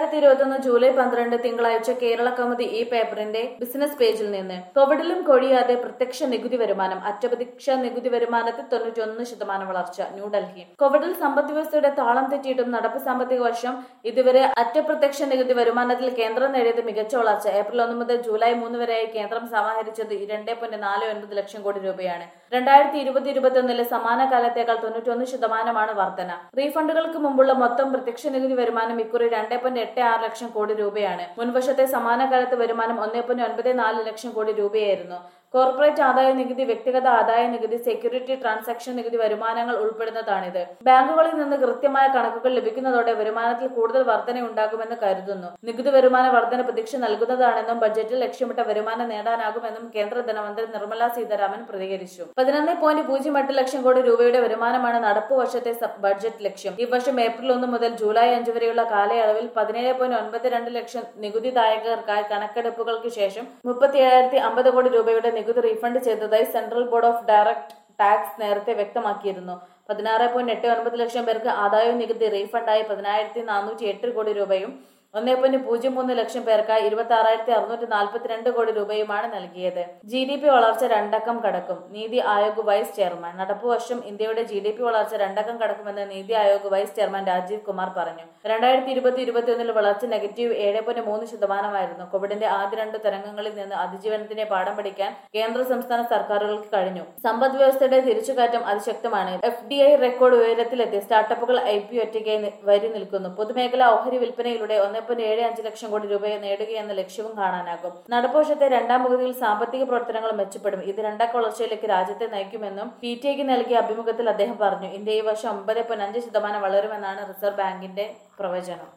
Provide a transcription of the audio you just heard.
രണ്ടായിരത്തി ഇരുപത്തൊന്ന് ജൂലൈ പന്ത്രണ്ട് തിങ്കളാഴ്ച കേരള കൗമുദി ഈ പേപ്പറിന്റെ ബിസിനസ് പേജിൽ നിന്ന് കോവിഡിലും കൊഴിയാതെ പ്രത്യക്ഷ നികുതി വരുമാനം അറ്റപ്രത്യക്ഷ നികുതി വരുമാനത്തിൽ തൊണ്ണൂറ്റൊന്ന് ശതമാനം വളർച്ച ന്യൂഡൽഹി കോവിഡിൽ സമ്പദ് വ്യവസ്ഥയുടെ താളം തെറ്റിയിട്ടും നടപ്പ് സാമ്പത്തിക വർഷം ഇതുവരെ അറ്റപ്രത്യക്ഷ നികുതി വരുമാനത്തിൽ കേന്ദ്രം നേടിയത് മികച്ച വളർച്ച ഏപ്രിൽ ഒന്ന് മുതൽ ജൂലൈ മൂന്ന് വരെയായി കേന്ദ്രം സമാഹരിച്ചത് രണ്ട് പോയിന്റ് നാല് ഒൻപത് ലക്ഷം കോടി രൂപയാണ് രണ്ടായിരത്തി ഇരുപത് ഇരുപത്തൊന്നിലെ സമാന കാലത്തേക്കാൾ തൊണ്ണൂറ്റൊന്ന് ശതമാനമാണ് വർധന റീഫണ്ടുകൾക്ക് മുമ്പുള്ള മൊത്തം പ്രത്യക്ഷ നികുതി വരുമാനം ഇക്കുറി രണ്ട് പോയിന്റ് എട്ട് ആറ് ലക്ഷം കോടി രൂപയാണ് മുൻവർഷത്തെ സമാന കാലത്ത് വരുമാനം ഒന്ന് പോയിന്റ് ഒൻപത് നാല് ലക്ഷം കോടി രൂപയായിരുന്നു കോർപ്പറേറ്റ് ആദായ നികുതി വ്യക്തിഗത ആദായ നികുതി സെക്യൂരിറ്റി ട്രാൻസാക്ഷൻ നികുതി വരുമാനങ്ങൾ ഉൾപ്പെടുന്നതാണിത് ബാങ്കുകളിൽ നിന്ന് കൃത്യമായ കണക്കുകൾ ലഭിക്കുന്നതോടെ വരുമാനത്തിൽ കൂടുതൽ വർധനയുണ്ടാകുമെന്ന് കരുതുന്നു നികുതി വരുമാന വർധന പ്രതീക്ഷ നൽകുന്നതാണെന്നും ബജറ്റിൽ ലക്ഷ്യമിട്ട വരുമാനം നേടാനാകുമെന്നും കേന്ദ്ര ധനമന്ത്രി നിർമ്മല സീതാരാമൻ പ്രതികരിച്ചു പതിനൊന്ന് പോയിന്റ് പൂജ്യം എട്ട് ലക്ഷം കോടി രൂപയുടെ വരുമാനമാണ് നടപ്പ് വർഷത്തെ സബ് ബഡ്ജറ്റ് ലക്ഷ്യം ഈ വർഷം ഏപ്രിൽ ഒന്ന് മുതൽ ജൂലൈ അഞ്ച് വരെയുള്ള കാലയളവിൽ പതിനേഴ് പോയിന്റ് ഒൻപത് രണ്ട് ലക്ഷം നികുതിദായകർക്കായി കണക്കെടുപ്പുകൾക്ക് ശേഷം മുപ്പത്തിയേഴായിരത്തി അമ്പത് കോടി രൂപയുടെ നികുതി റീഫണ്ട് ചെയ്തതായി central board of direct tax നേരത്തെ വ്യക്തമാക്കിയിരുന്നു പതിനാറ് പോയിന്റ് എട്ട് ഒൻപത് ലക്ഷം പേർക്ക് ആദായ നികുതി റീഫണ്ടായി പതിനായിരത്തി നാനൂറ്റി എട്ട് കോടി രൂപയും ഒന്നേ പോയിന്റ് പൂജ്യം മൂന്ന് ലക്ഷം പേർക്കായി ഇരുപത്തി ആറായിരത്തി അറുന്നൂറ്റി നാൽപ്പത്തിരണ്ട് കോടി രൂപയുമാണ് നൽകിയത് ജി ഡി പി വളർച്ച രണ്ടക്കം കടക്കും നീതി ആയോഗ് വൈസ് ചെയർമാൻ നടപ്പു വർഷം ഇന്ത്യയുടെ ജി ഡി പി വളർച്ച രണ്ടക്കം കടക്കുമെന്ന് നീതി ആയോഗ് വൈസ് ചെയർമാൻ രാജീവ് കുമാർ പറഞ്ഞു രണ്ടായിരത്തി ഇരുപത്തി ഇരുപത്തിയൊന്നിൽ വളർച്ച നെഗറ്റീവ് ഏഴ് പോയിന്റ് മൂന്ന് ശതമാനമായിരുന്നു കോവിഡിന്റെ ആദ്യ രണ്ട് തരംഗങ്ങളിൽ നിന്ന് അതിജീവനത്തിനെ പാഠം പഠിക്കാൻ കേന്ദ്ര സംസ്ഥാന സർക്കാരുകൾക്ക് കഴിഞ്ഞു സമ്പദ് വ്യവസ്ഥയുടെ തിരിച്ചുകയറ്റം അതിശക്തമാണ് എഫ് ഡി ഐ റെക്കോർഡ് ഉയരത്തിലെത്തി സ്റ്റാർട്ടപ്പുകൾ ഐ പി ഒറ്റയ്ക്കായി വരി നിൽക്കുന്നു പൊതുമേഖലാ ഓഹരി വിൽപ്പനയിലൂടെ ഒന്ന് പോയിന്റ് ഏഴ് അഞ്ച് ലക്ഷം കോടി രൂപയെ നേടുകയെന്ന ലക്ഷ്യവും കാണാനാകും നടപ്പ് വർഷത്തെ രണ്ടാം പകുതിയിൽ സാമ്പത്തിക പ്രവർത്തനങ്ങൾ മെച്ചപ്പെടും ഇത് രണ്ടാം വളർച്ചയിലേക്ക് രാജ്യത്തെ നയിക്കുമെന്നും പി ടി ഐക്ക് നൽകിയ അഭിമുഖത്തിൽ അദ്ദേഹം പറഞ്ഞു ഇന്ത്യ ഈ വർഷം ഒമ്പത് പോയിന്റ് അഞ്ച് ശതമാനം വളരുമെന്നാണ് റിസർവ് ബാങ്കിന്റെ പ്രവചനം